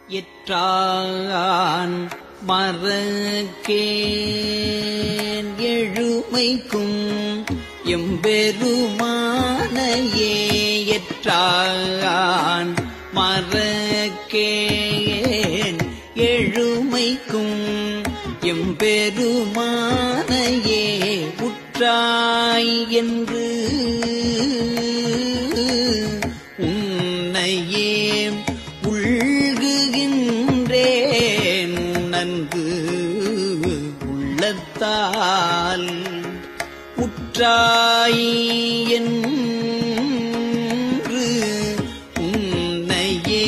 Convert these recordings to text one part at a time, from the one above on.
எற்றான் மறக்கேன் எழுமைக்கும் எம்பெருமானையே எற்றான் மறக்கேன் எழுமைக்கும் எம்பெருமானையே உற்றாய் என்று உன்னையே உள்குகின்றேன் நன்கு உள்ளத்தால் உற்றாய் என்று உன்னையே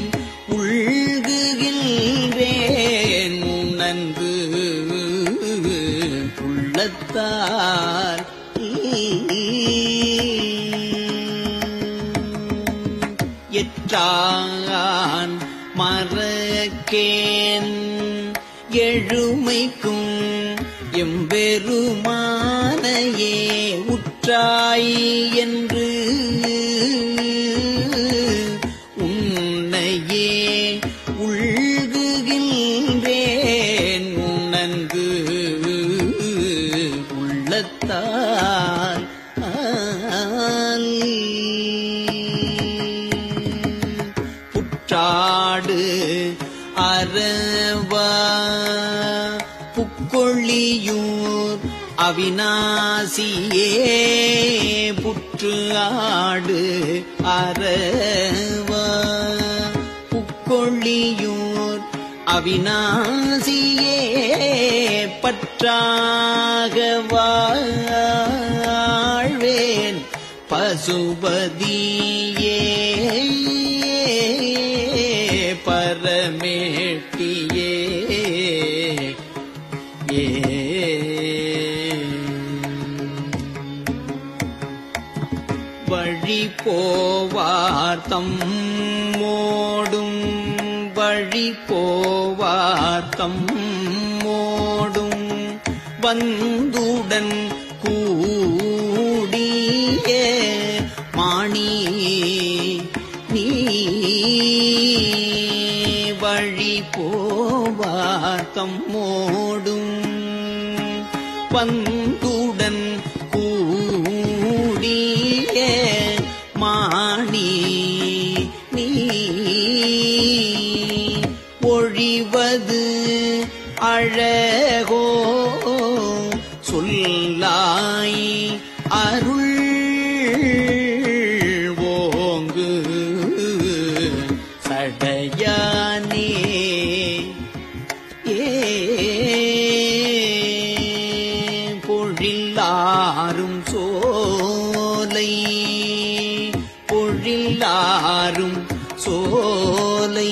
உள்குகின்றேன் நன்கு உள்ளத்தால் எற்றான் மறக்கேன் எழுமைக்கும் எம்பெருமானையே உற்றாய் என்று உன்னையே உள்குகின்றேன் நன்கு உள்ளத்தால் புற்றாடு அரவா புக்கொள்ளியூர் அவிநாசியே புற்று ஆடு அரவா புக்கொள்ளியூர் அவிநாசியே பற்றாக வாழ்வேன் பசுபதியே பரமேட்டியே ஏ வழி போவார்த்தம் மோடும் வழி போவார்த்தம் மோடும் வந்துடன் கூடிய மாணி நீ வழி போவார்த்தம் மோடும் வந்துடன் கூடிய மாணி நீ ஒழிவது அழகோ சொல்லாய் அருள் ஓங்கு சடையானே ஏ பொழில்லாரும் சோலை பொழில்லாரும் சோலை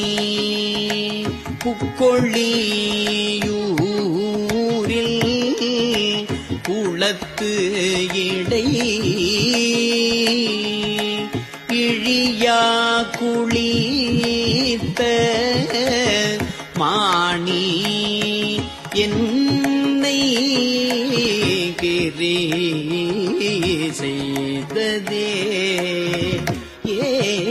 புக்கொள்ளியூரில் குளத்து இடை இழியா குளித்த மாணி என்னை கிரி செய்ததே ஏ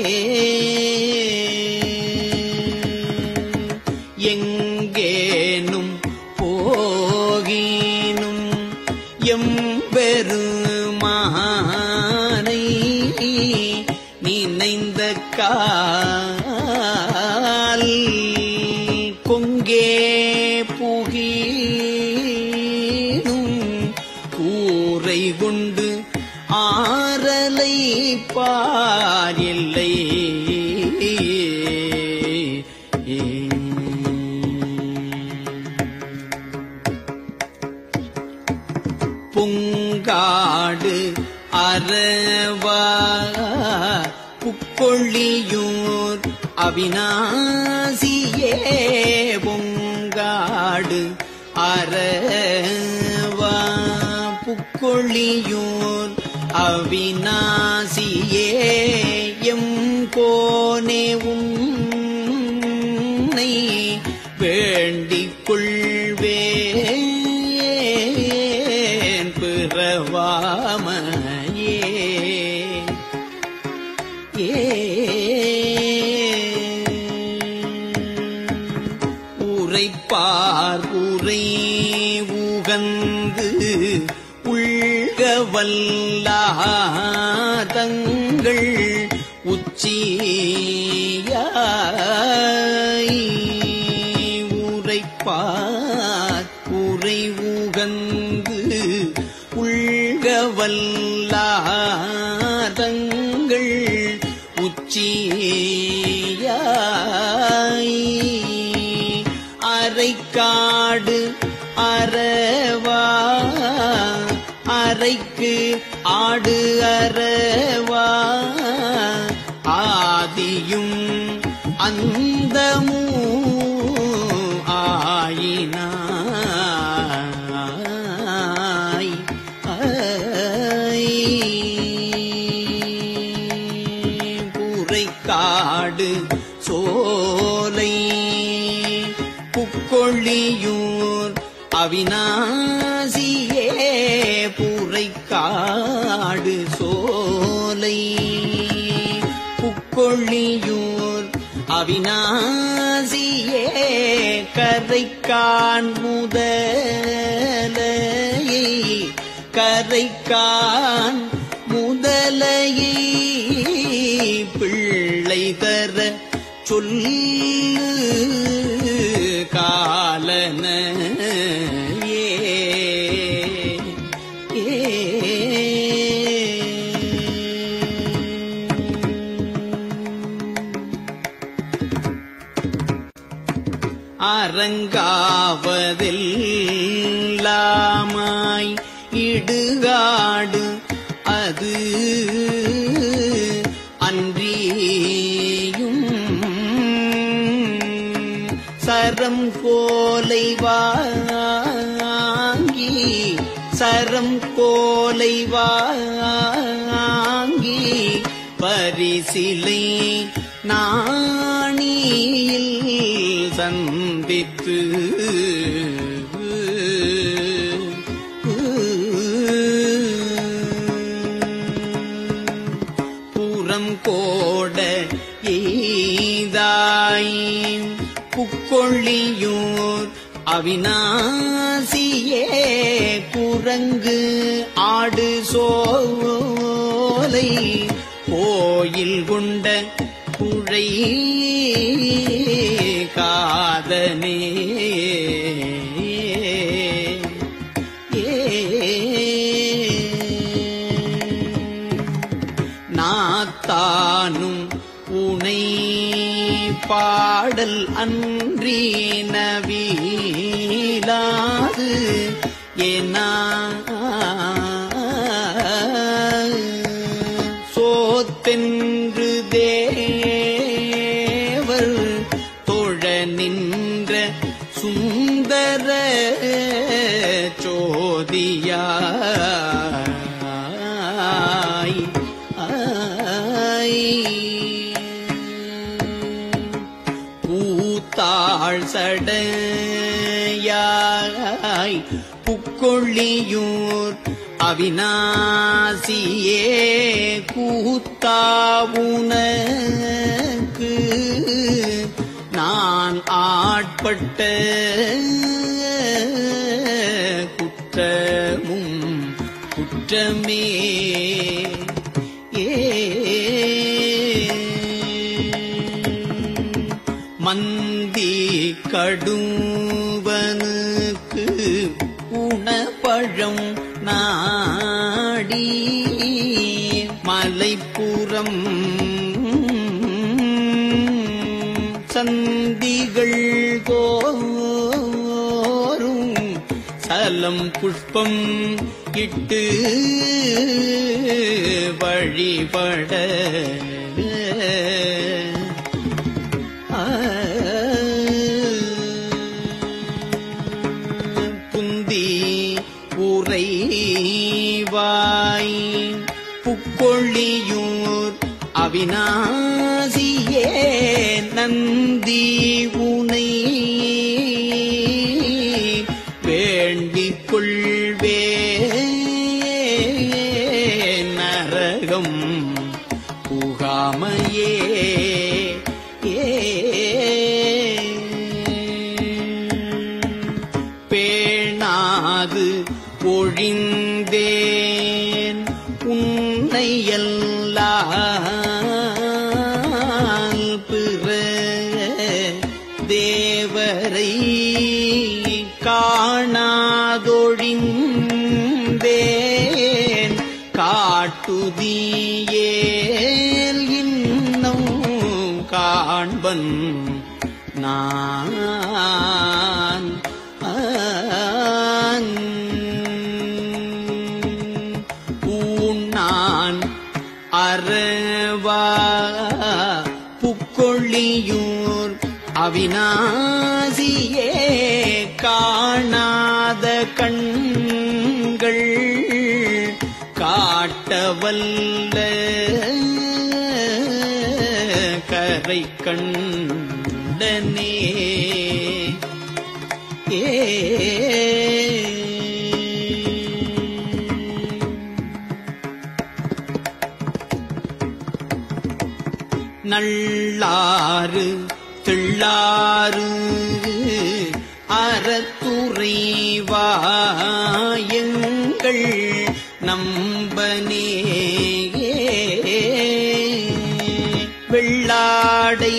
எங்கேனும் போகினும் எம்பெருமானை நினைந்த கால் கொங்கே புகினும் கூரை கொண்டு ஆரலை பாரில்லை புங்காடு அரவா புக்கொள்ளியூர் அவிநாசியே பொங்காடு அரவா புக்கொள்ளியூர் அவிநாசியே எம் கோனே உன்னை வேண்டிக் கொள்வேன் பிறவாமையே ஏ உரைப்பார் உரை உகந்து உள்க வல்லாதங்கள் உச்சியாய் உரைப்பார் உரை உகந்து உள்க வல்லாதங்கள் உச்சியாய் அரைக்காடு அறவா அரைக்கு ஆடு அறவா ஆதியும் அந்தமும் ஆயினாய் பூரைக்காடு சோலை புக்கொள்ளியூர் அவிநாசியே பூரைக்காடு சோலை புக்கொள்ளியூர் அவிநாசியே கரைக்கான் முதலையை கரைக்கான் முதலையை பிள்ளை தர சொல்லு காலன ஏ அரங்காவதெல்லாமாய் இடுகாடு அது அன்றியும் சரம் கோலை வாங்கி சரம் கோலை வாங்கி பரிசிலை நாணியில் சந்தித்து புறம் கோட எய்தாய் புக்கொள்ளியூர் அவிநாசியே குரங்கு ஆடு சோலை கோயில் கொண்ட குழை காதனே நாத்தானும் உனை பாடல் அன்றி நவீலாது ஏனா சோத்தென்று தேவர் தொழ நின்ற சுந்தர சோதியாய் ஆய் பூத்தாள் சடையாய் புக்கொள்ளியூர் அவிநாசியே கூத்தாவுனக்கு நான் ஆட்பட்ட குற்றமும் குற்றமே ஏ மந்தி கடுவனுக்கு உணப்பழம் நாடி மலைப்புறம் சந்திகள் தோறும் சலம் புஷ்பம் இட்டு வழிபட புந்தி உறைவாய் புக்கொள்ளியூர் அவிநாசியே நந்தி உனை வேண்டிக் கொள்வே நரகம் புகாமையே ஏ தேவரை காணாதொழிந்தேன் காட்டுதியேல் இன்னும் காண்பன் நான் ஆன். பூண்ணான் அறவா புக்கொள்ளியூர் அவிநாசியே காணாத கண்கள் காட்டவல்ல கரை கண்டனே ஏ நள்ளாறு திள்ளாறு அறத்துறைவாயங்கள் நம்பனே வெள்ளாடை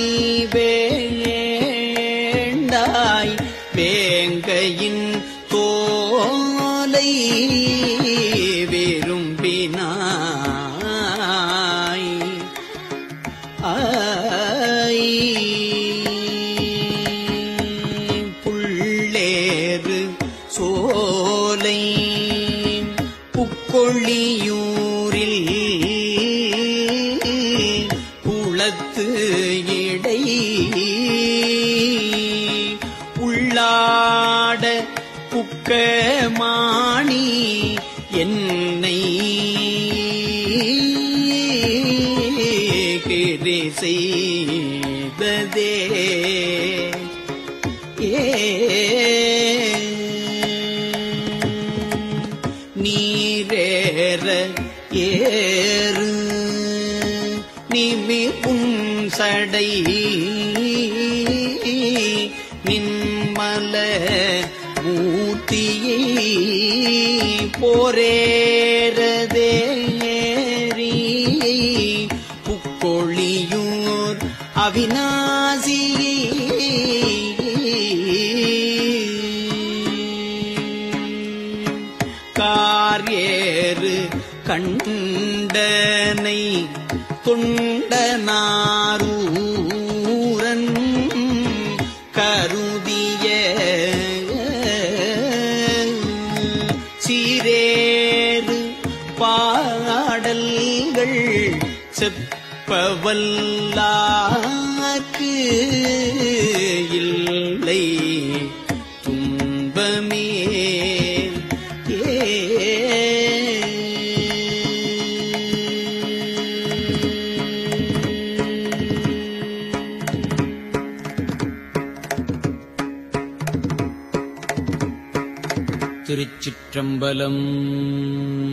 வேண்டாய் வேங்கையின் தோலை விரும்பினாய் ஆய் புள்ளேறு சோலை புக்கொள்ளியூரில் குளத்து இடை உள்ளாட புக்கமாணி என்னை கிரி செய்ததே ஏ நீரேற ஏறு நிமிப்பும் சடை நின்மல மூர்த்தியை போரேறதேரி புக்கொழியூர் அவிநாசியை கார்யேறு கண்டனை தொண்டனாரூரன் கருதிய சீரேறு பாடல்கள் செப்பவல்லாக்கு இல்லை துன்பமே திருச்சிற்றம்பலம்